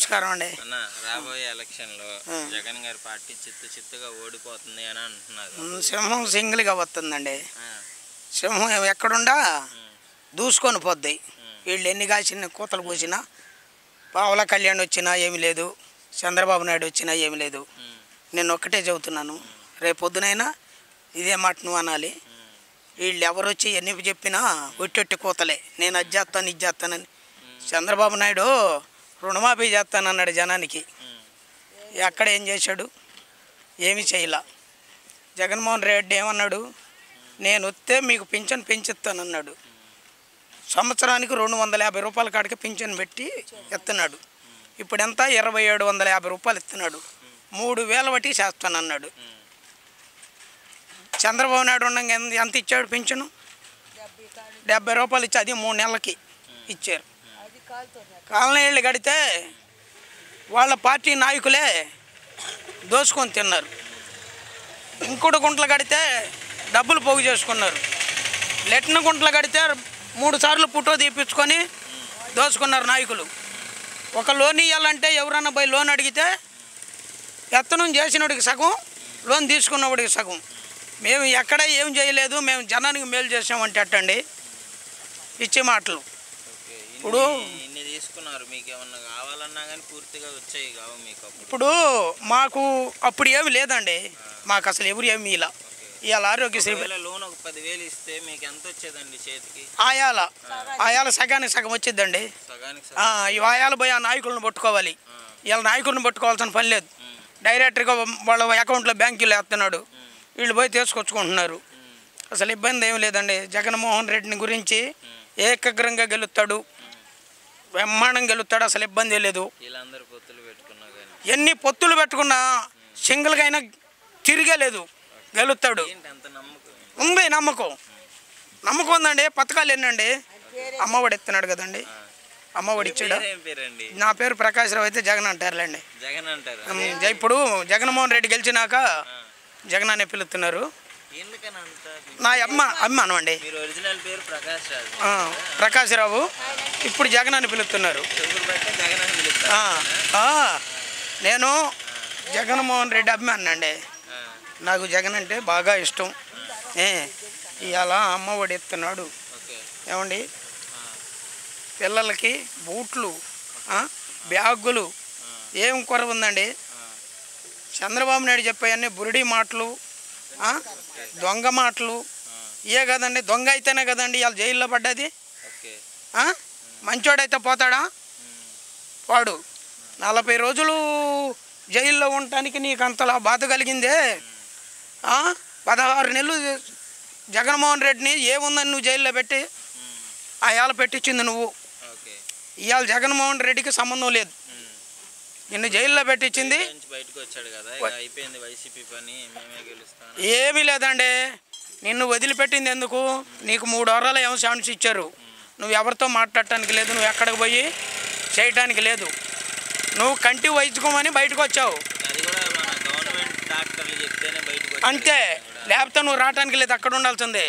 నమస్కారం అండి అన్న రాబోయే ఎలక్షన్ లో జగన్ గారి పార్టీ చిత్తు చిత్తుగా ఓడిపోతుంది అని అంటున్నారు ఉమ్, సింహం సింగిల్గా వస్తుందండి ఆ, సింహం ఎక్కడుండా ఉమ్, దూసుకొని పోద్ది వీళ్ళు ఎన్ని కాసిన కూతలు కూసినా పావుల కళ్యాణ్ వచ్చినా ఏమీ లేదు చంద్రబాబు నాయుడు వచ్చినా ఏమీ లేదు ఉమ్, నేను ఒక్కటే చెబుతున్నాను రేపు పొద్దునైనా ఇదే మాట నువ్వు అనాలి వీళ్ళు ఎవరు వచ్చి ఎన్ని చెప్పినా ఒట్టొట్టి కూతలే నేను అది చేస్తాను ఇది చేస్తానని చంద్రబాబు నాయుడు రుణమాఫీ చేస్తానన్నాడు జనానికి ఉమ్, ఎక్కడ ఏం చేశాడు ఏమీ చేయలా జగన్మోహన్ రెడ్డి ఏమన్నాడు నేను వస్తే మీకు పింఛన్ పెంచిస్తానన్నాడు సంవత్సరానికి రెండు వందల యాభై రూపాయల కాడికి పింఛన్ పెట్టి ఎత్తున్నాడు ఇప్పుడు ఎంత ఇరవై ఏడు వందల యాభై రూపాయలు ఇస్తున్నాడు మూడు వేల వడ్డీ చేస్తానన్నాడు చంద్రబాబు నాయుడు ఉండగా ఎంత- ఎంత ఇచ్చాడు పింఛను డెబ్బై రూపాయలు ఇచ్చి అది మూడు నెలలకి ఇచ్చారు కాలనీళ్ళు కడితే వాళ్ళ పార్టీ నాయకులే దోసుకొని తిన్నారు ఇంకుడు గుంటలు కడితే డబ్బులు పోగు చేసుకున్నారు లెట్న గుంటలు కడితే మూడు సార్లు పుట్టో తీపించుకొని దోసుకున్నారు నాయకులు ఒక లోన్ ఇవ్వాలంటే ఎవరన్నా పోయి లోన్ అడిగితే ఎత్తనం చేసినోడికి సగం లోన్ తీసుకున్నవాడికి సగం మేము ఎక్కడ ఏం చేయలేదు మేము జనానికి మేలు చేసామంటే అట్టండి ఇచ్చే మాటలు ఓకే ఇప్పుడు- ఇన్ని ఇన్ని తీసుకున్నారు మీకు ఏమన్నా కావాలన్నా కానీ పూర్తిగా వచ్చాయి కావు మీకు అప్పుడు ఇప్పుడు మాకు అప్పుడు ఏమి లేదండి మాకు అసలు ఎవరు ఏమి ఇలా ఇవాళ ఆరోగ్యశ్రీ ఒకవేళ లోన్ ఒక పదివేలు ఇస్తే మీకు ఎంత వచ్చేదండి చేతికి ఆయాల ఆయాల సగానికి సగం వచ్చిద్దండి సగానికి ఆ, సగం ఈ ఆయాలు పోయి ఆ నాయకులను పట్టుకోవాలి ఆ, వీళ్ళ నాయకులను పట్టుకోవాల్సిన పని లేదు ఉమ్, డైరెక్ట్గా వాళ్ళ అకౌంట్లో బ్యాంకులో వేస్తున్నాడు వీళ్ళు పోయి తీసుకొచ్చుకుంటున్నారు ఉమ్, అసలు ఇబ్బంది ఏం లేదండి జగన్మోహన్ రెడ్డిని గురించి ఏకగ్రంగా గెలుస్తాడు బ్రహ్మాండం గెలుస్తాడు అసలు ఇబ్బంది లేదు వీళ్ళందరూ పొత్తులు పెట్టుకున్నా కానీ ఎన్ని పొత్తులు పెట్టుకున్నా సింగిల్గా అయినా తిరిగే లేదు గెలుస్తాడు ఏంటి అంత నమ్మకం ఉంది నమ్మకం నమ్మకం ఉందండి పథకాలు ఎన్నండి అమ్మఒడి ఇస్తున్నాడు కదండి అమ్మఒడి ఇచ్చాడు ఏం పేరండి నా పేరు ప్రకాష్ రావు అయితే జగన్ అంటారులేండి జగన్ అంటారు ఉమ్, జ- ఇప్పుడు జగన్మోహన్ రెడ్డి గెలిచినాక జగన్ అనే పిలుస్తున్నారు ఎందుకని అంత నా అమ్మ అమ్మాను అండి మీరు ఒరిజినల్ పేరు ప్రకాష్ రాజు ఆ, ప్రకాష్ రావు ఇప్పుడు జగన్ అని పిలుస్తున్నారు చెవులు బట్టి జగన్ అని ఆ, పిలుస్తారు ఆ, నేను జగన్మోహన్ రెడ్డి అభిమాని అండి ఆ, నాకు జగన్ అంటే బాగా ఇష్టం ఏ ఇవాళ అమ్మఒడి ఇస్తున్నాడు ఓకే ఏమండి ఆ, పిల్లలకి బూట్లు ఆ, బ్యాగులు ఏం కొరవ ఉందండి ఆ, చంద్రబాబు నాయుడు చెప్పేవన్నీ బురిడి మాటలు ఆ, దొంగ మాటలు ఆ, ఇయే కదండి దొంగ అయితేనే కదండి ఇవాళ జైల్లో పడ్డది ఓకే ఆ? మంచోడైతే పోతాడా ఉమ్, వాడు నలభై రోజులు జైల్లో ఉండటానికి నీకు అంతలా బాధ కలిగిందే ఆ? పదహారు నెలలు జగన్మోహన్ రెడ్డిని ఏముందని నువ్వు జైల్లో పెట్టి ఉమ్, ఆ ఏళ్ళ పెట్టించింది నువ్వు ఓకే ఇవాళ జగన్మోహన్ రెడ్డికి సంబంధం లేదు ఉమ్. నిన్ను జైల్లో పెట్టించింది నుంచి బయటకు వచ్చాడు కదా ఇక అయిపోయింది వైసీపీ పని మేమే గెలుస్తాను ఏమీ లేదండి నిన్ను వదిలిపెట్టింది ఎందుకు నీకు మూడు వారాలు ఏమో ఛాన్స్ ఇచ్చారు నువ్వు ఎవరితో మాట్లాడటానికి లేదు నువ్వు ఎక్కడికి పోయి చేయటానికి లేదు నువ్వు కంటి వైద్యమని బయటకు వచ్చావు అది కూడా మన గవర్నమెంట్ డాక్టర్లు చెప్తేనే బయటకు వచ్చాడు. అంతే లేకపోతే నువ్వు రావటానికి లేదు అక్కడ ఉండాల్సిందే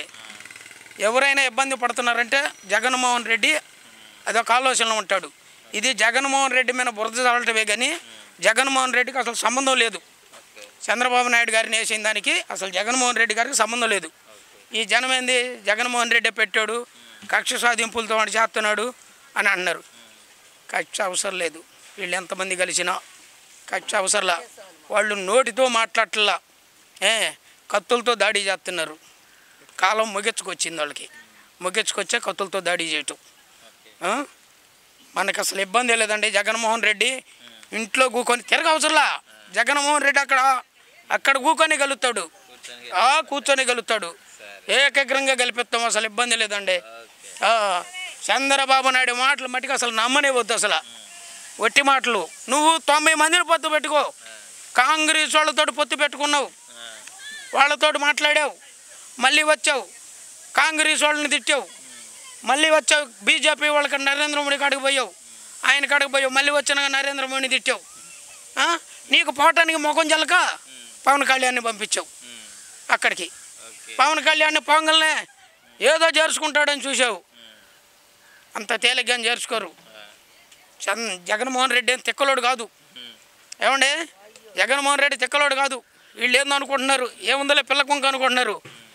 ఎవరైనా ఇబ్బంది పడుతున్నారంటే జగన్మోహన్ రెడ్డి అదొక ఆలోచనలో ఉంటాడు ఇది జగన్మోహన్ రెడ్డి మీద బురద చల్లటమే కానీ జగన్మోహన్ రెడ్డికి అసలు సంబంధం లేదు ఓకే చంద్రబాబు నాయుడు గారిని వేసిన దానికి అసలు జగన్మోహన్ రెడ్డి గారికి సంబంధం లేదు ఈ జనం ఏంది జగన్మోహన్ రెడ్డి పెట్టాడు కక్ష సాధింపులతో వాడు చేస్తున్నాడు అని అన్నారు కక్ష అవసరం లేదు వీళ్ళు ఎంతమంది కలిసినా కక్ష అవసరంలా వాళ్ళు నోటితో మాట్లాడట్లా ఏ కత్తులతో దాడి చేస్తున్నారు కాలం ముగించుకొచ్చింది వాళ్ళకి ముగించుకొచ్చే కత్తులతో దాడి చేయటం ఆ? మనకు అసలు ఇబ్బంది లేదండి జగన్మోహన్ రెడ్డి ఇంట్లో కూకొని తిరగ అవసరంలా జగన్మోహన్ రెడ్డి అక్కడ అక్కడ కూకొని గెలుస్తాడు కూర్చొని ఆ కూర్చొని గెలుస్తాడు ఏకగ్రంగా గెలిపిస్తాం అసలు ఇబ్బంది లేదండి ఓకే ఆ, చంద్రబాబు నాయుడు మాటలు మట్టుకు అసలు నమ్మనే వద్దు అసలు ఒట్టి మాటలు నువ్వు తొంభై మందిని పొత్తు పెట్టుకో కాంగ్రెస్ వాళ్ళతో పొత్తు పెట్టుకున్నావు ఆ, వాళ్ళతోటి మాట్లాడావు మళ్ళీ వచ్చావు కాంగ్రెస్ వాళ్ళని తిట్టావు మళ్ళీ వచ్చావు బీజేపీ వాళ్ళకి నరేంద్ర మోడీ కాడికి పోయావు ఆయన కాడికి పోయావు మళ్ళీ వచ్చినాక నరేంద్ర మోడీని తిట్టావు ఆ? నీకు పోవటానికి ముఖం జలక పవన్ కళ్యాణ్ని పంపించావు ఉమ్, అక్కడికి ఓకే పవన్ కళ్యాణ్ని పొంగల్నే ఏదో చేర్చుకుంటాడని చూసావు అంత తేలిగ్గా చేర్చుకోరు చంద్ జగన్మోహన్ రెడ్డి ఏం తిక్కలోడు కాదు ఉమ్. ఏమండి జగన్మోహన్ రెడ్డి తిక్కలోడు కాదు వీళ్ళు ఏందో అనుకుంటున్నారు ఏముందలే పిల్ల కొంక అనుకుంటున్నారు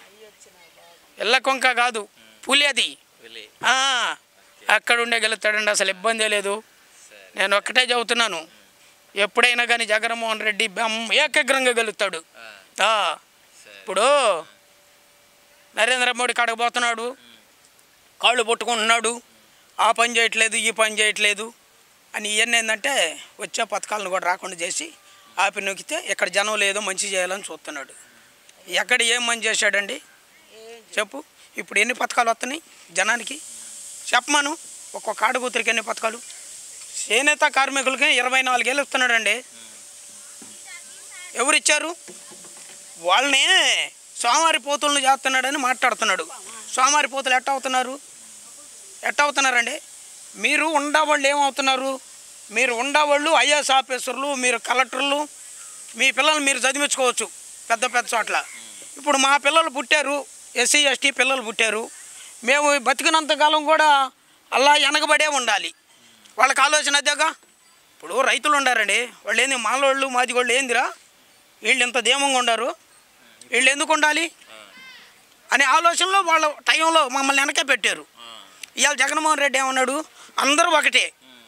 పిల్ల కొంక కాదు పులి అది పులి ఆ, అక్కడ ఉండే గెలుస్తాడండి అసలు ఇబ్బంది లేదు సరే నేను ఒక్కటే చెబుతున్నాను ఎప్పుడైనా కానీ జగన్మోహన్ రెడ్డి బెమ్- ఏకగ్రంగా గెలుస్తాడు ఆ, ఆ, సరే ఇప్పుడు నరేంద్ర మోడీ కాడకు పోతున్నాడు కాళ్ళు పట్టుకుంటున్నాడు ఆ పని చేయట్లేదు ఈ పని చేయట్లేదు అని ఇవన్నీ ఏంటంటే వచ్చే పథకాలను కూడా రాకుండా చేసి ఆపి నొక్కితే ఇక్కడ జనం లేదో మంచి చేయాలని చూస్తున్నాడు ఎక్కడ ఏం మంచి చేశాడండి చెప్పు ఇప్పుడు ఎన్ని పథకాలు వస్తున్నాయి జనానికి చెప్పమాను ఒక్కొక్క ఆడకూతురికి ఎన్ని పథకాలు చేనేత కార్మికులకి ఇరవై నాలుగేళ్ళు ఇస్తున్నాడండి ఎవరిచ్చారు వాళ్ళని సోమారి పోతులను చేస్తున్నాడని మాట్లాడుతున్నాడు సోమారి పోతులు ఎట్ట అవుతున్నారు ఎట్ట అవుతున్నారండి మీరు ఉండవాళ్ళు ఏమవుతున్నారు మీరు ఉండవాళ్ళు ఐఏఎస్ ఆఫీసర్లు మీరు కలెక్టర్లు మీ పిల్లలు మీరు చదివించుకోవచ్చు పెద్ద పెద్ద చోట్ల ఇప్పుడు మా పిల్లలు పుట్టారు ఎస్సీ ఎస్టీ పిల్లలు పుట్టారు మేము బతికినంత కాలం కూడా అలా వెనకబడే ఉండాలి వాళ్ళకి ఆలోచన అదేగా ఇప్పుడు రైతులు ఉండారండి వాళ్ళు ఏంది మాలోళ్ళు మాదిగోళ్ళు ఏందిరా వీళ్ళు ఇంత ధీమంగా ఉండారు వీళ్ళు ఎందుకు ఉండాలి ఆ, అనే ఆలోచనలో వాళ్ళ టైంలో మమ్మల్ని వెనకే పెట్టారు ఆ, ఇవాళ జగన్మోహన్ రెడ్డి ఏమన్నాడు అందరూ ఒకటే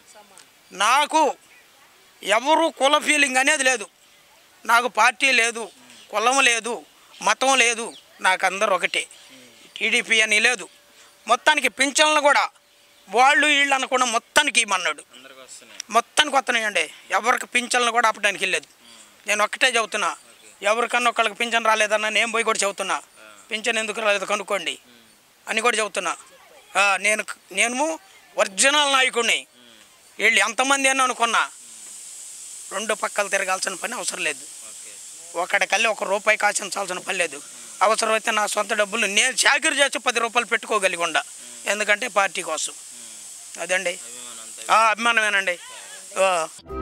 నాకు ఎవరు కుల ఫీలింగ్ అనేది లేదు నాకు పార్టీ లేదు కులం లేదు మతం లేదు నాకు అందరూ ఒకటే టీడీపీ అని లేదు మొత్తానికి పింఛన్లు కూడా వాళ్ళు వీళ్ళు అనకుండా మొత్తానికి ఇమ్మన్నాడు అందరికి వస్తున్నాయి మొత్తానికి వస్తున్నాయండి ఎవరికి పింఛన్లు కూడా ఆపడానికి వెళ్ళలేదు నేను ఒక్కటే చెబుతున్నా ఎవరికన్నా ఒకళ్ళకి పింఛన్ రాలేదన్నా నేను పోయి కూడా చెబుతున్నా పింఛన్ ఎందుకు రాలేదు కనుక్కోండి అని కూడా చెబుతున్నా ఆ, నేను నేను ఒరిజినల్ నాయకుడిని వీళ్ళు ఎంతమంది అని అనుకున్నా రెండు పక్కలు తిరగాల్సిన పని అవసరం లేదు ఓకే ఒకటికల్లి ఒక రూపాయి కాసించాల్సిన పని లేదు అవసరమైతే నా సొంత డబ్బులు నేను చాకరీ చేసి పది రూపాయలు పెట్టుకోగలిగి ఉండ ఎందుకంటే పార్టీ కోసం అదండి అభిమానం అంతా ఆ, అభిమానమేనండి ఆ.